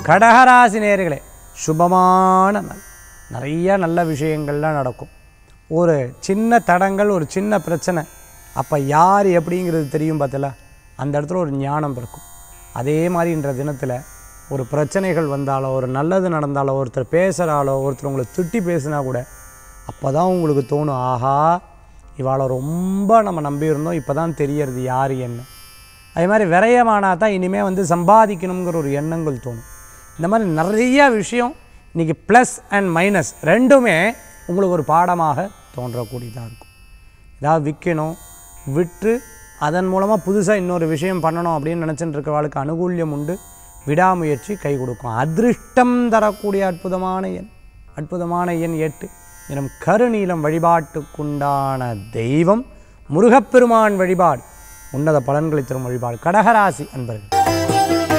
கடகராசி நேயர்களே சுபமான நாள் நிறைய நல்ல விஷயங்கள்லாம் நடக்கும் ஒரு சின்ன தடங்கள் ஒரு சின்ன பிரச்சனை அப்போ யார் எப்படிங்கிறது தெரியும் பார்த்தல அந்த இடத்துல ஒரு ஞானம் இருக்கும் அதே மாதிரி இன்ற தினத்தில் ஒரு பிரச்சனைகள் வந்தாலோ ஒரு நல்லது நடந்தாலோ ஒருத்தர் பேசுகிறாலோ ஒருத்தர் உங்களை திட்டி பேசினா கூட அப்போ தான் உங்களுக்கு தோணும் ஆஹா இவாளை ரொம்ப நம்ம நம்பியிருந்தோம் இப்போ தான் தெரியறது யார் என்ன அதே மாதிரி விரயமானா தான் இனிமேல் வந்து சம்பாதிக்கணுங்கிற ஒரு எண்ணங்கள் தோணும் இந்த மாதிரி நிறைய விஷயம் இன்றைக்கி ப்ளஸ் அண்ட் மைனஸ் ரெண்டுமே உங்களுக்கு ஒரு பாடமாக தோன்றக்கூடியதாக இருக்கும் ஏதாவது விற்கணும் விற்று அதன் மூலமாக புதுசாக இன்னொரு விஷயம் பண்ணணும் அப்படின்னு நினச்சிட்டு இருக்கிறவளுக்கு அனுகூல்யம் உண்டு விடாமுயற்சி கை கொடுக்கும் அதிருஷ்டம் தரக்கூடிய அற்புதமான எண் அற்புதமான எண் எட்டு தினம் கருநீலம் வழிபாட்டுக்குண்டான தெய்வம் முருகப்பெருமான் வழிபாடு உன்னத பலன்களை தரும் வழிபாடு கடகராசி அன்பர்கள்